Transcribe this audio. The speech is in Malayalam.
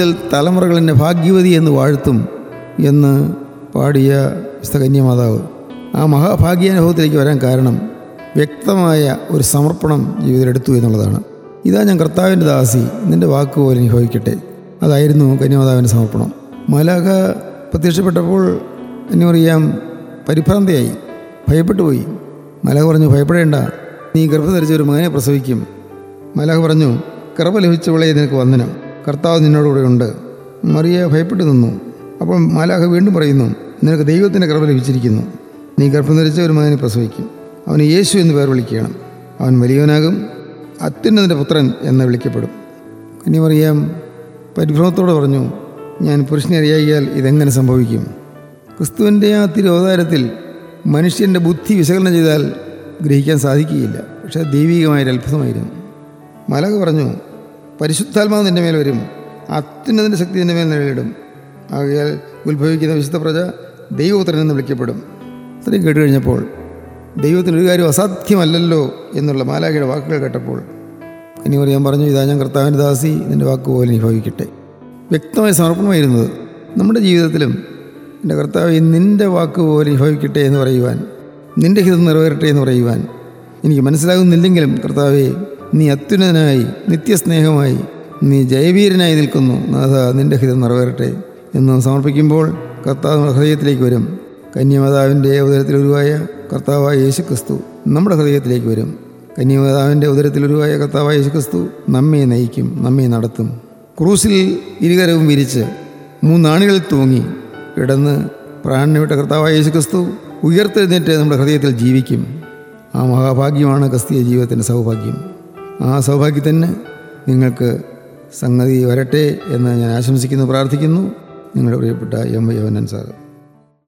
മുതൽ തലമുറകൾ എന്നെ ഭാഗ്യവതി എന്ന് വാഴ്ത്തും എന്ന് പാടിയ വിശുദ്ധ കന്യമാതാവ് ആ മഹാഭാഗ്യാനുഭവത്തിലേക്ക് വരാൻ കാരണം വ്യക്തമായ ഒരു സമർപ്പണം ജീവിതത്തിൽ എടുത്തു എന്നുള്ളതാണ് ഇതാ ഞാൻ കർത്താവിൻ്റെ ദാസി നിൻ്റെ വാക്ക് പോലെ എനിക്ക് ഭവിക്കട്ടെ അതായിരുന്നു കന്യമാതാവിൻ്റെ സമർപ്പണം മലാഖ പ്രത്യക്ഷപ്പെട്ടപ്പോൾ എന്നെ അറിയാം പരിഭ്രാന്തിയായി ഭയപ്പെട്ടു പോയി മലാഖ പറഞ്ഞു ഭയപ്പെടേണ്ട നീ ഗർഭം ധരിച്ച ഒരു മകനെ പ്രസവിക്കും മലാഖ പറഞ്ഞു കൃപ ലഭിച്ചവളെ നിനക്ക് വന്ദനം കർത്താവ് നിന്നോടുകൂടെ ഉണ്ട് മറിയ ഭയപ്പെട്ടു നിന്നു അപ്പോൾ മാലാഖ വീണ്ടും പറയുന്നു നിനക്ക് ദൈവത്തിൻ്റെ കൃപ ലഭിച്ചിരിക്കുന്നു നീ ഗർഭം ധരിച്ച ഒരു മകനെ പ്രസവിക്കും അവന് യേശു എന്ന് പേർ വിളിക്കണം അവൻ വലിയവനാകും അത്യുന്നതിൻ്റെ പുത്രൻ എന്ന് വിളിക്കപ്പെടും ഇനി പറയാം പരിഭ്രമത്തോടെ പറഞ്ഞു ഞാൻ പുരുഷനെ അറിയായിയാൽ ഇതെങ്ങനെ സംഭവിക്കും ക്രിസ്തുവിൻ്റെ ആ തിരുവതാരത്തിൽ മനുഷ്യൻ്റെ ബുദ്ധി വിശകലനം ചെയ്താൽ ഗ്രഹിക്കാൻ സാധിക്കുകയില്ല പക്ഷേ അത് ദൈവികമായൊരു അത്ഭുതമായിരുന്നു മലക പറഞ്ഞു പരിശുദ്ധാത്മാവ് നിൻ്റെ മേൽ വരും അത്യുന്നതിൻ്റെ ശക്തി നിൻ്റെ മേൽ നിഴലിടും ആകയാൽ ഉത്ഭവിക്കുന്ന വിശുദ്ധ പ്രജ ദൈവപുത്രൻ എന്ന് വിളിക്കപ്പെടും ഇത്രയും കേട്ട് കഴിഞ്ഞപ്പോൾ ദൈവത്തിന് ഒരു കാര്യം അസാധ്യമല്ലല്ലോ എന്നുള്ള മാലാഖയുടെ വാക്കുകൾ കേട്ടപ്പോൾ ഇനി പറയാൻ പറഞ്ഞു ഇതാ ഞാൻ കർത്താവിൻ്റെ ദാസി നിൻ്റെ വാക്ക് പോലെ എനിക്ക് ഭവിക്കട്ടെ വ്യക്തമായ സമർപ്പണമായിരുന്നത് നമ്മുടെ ജീവിതത്തിലും എൻ്റെ കർത്താവ് നിൻ്റെ വാക്ക് പോലെ എനിക്ക് ഭവിക്കട്ടെ എന്ന് പറയുവാൻ നിൻ്റെ ഹിതം നിറവേറട്ടെ എന്ന് പറയുവാൻ എനിക്ക് മനസ്സിലാകുന്നില്ലെങ്കിലും കർത്താവെ നീ അത്യുന്നതനായി നിത്യസ്നേഹമായി നീ ജയവീരനായി നിൽക്കുന്നു നാഥ നിൻ്റെ ഹിതം നിറവേറട്ടെ എന്ന് സമർപ്പിക്കുമ്പോൾ കർത്താവ് നമ്മുടെ ഹൃദയത്തിലേക്ക് വരും കന്യമാതാവിൻ്റെ ഉദരത്തിൽ ഉരുവായ കർത്താവായ യേശു ക്രിസ്തു നമ്മുടെ ഹൃദയത്തിലേക്ക് വരും കന്യമാതാവിൻ്റെ ഉദരത്തിൽ ഉരുവായ കർത്താവായ യേശു ക്രിസ്തു നമ്മെ നയിക്കും നമ്മെ നടത്തും ക്രൂസിൽ ഇരുകരവും വിരിച്ച് മൂന്നാണികളിൽ തൂങ്ങി കിടന്ന് പ്രാണനെ വിട്ട കർത്താവായ യേശു ക്രിസ്തു ഉയർത്തെഴുന്നേറ്റ് നമ്മുടെ ഹൃദയത്തിൽ ജീവിക്കും ആ മഹാഭാഗ്യമാണ് ക്രിസ്തീയ ജീവിതത്തിൻ്റെ സൗഭാഗ്യം ആ സൗഭാഗ്യത്തിന് നിങ്ങൾക്ക് സംഗതി വരട്ടെ എന്ന് ഞാൻ ആശംസിക്കുന്നു പ്രാർത്ഥിക്കുന്നു നിങ്ങളുടെ പ്രിയപ്പെട്ട എം വൈ യോനൻ സാറ്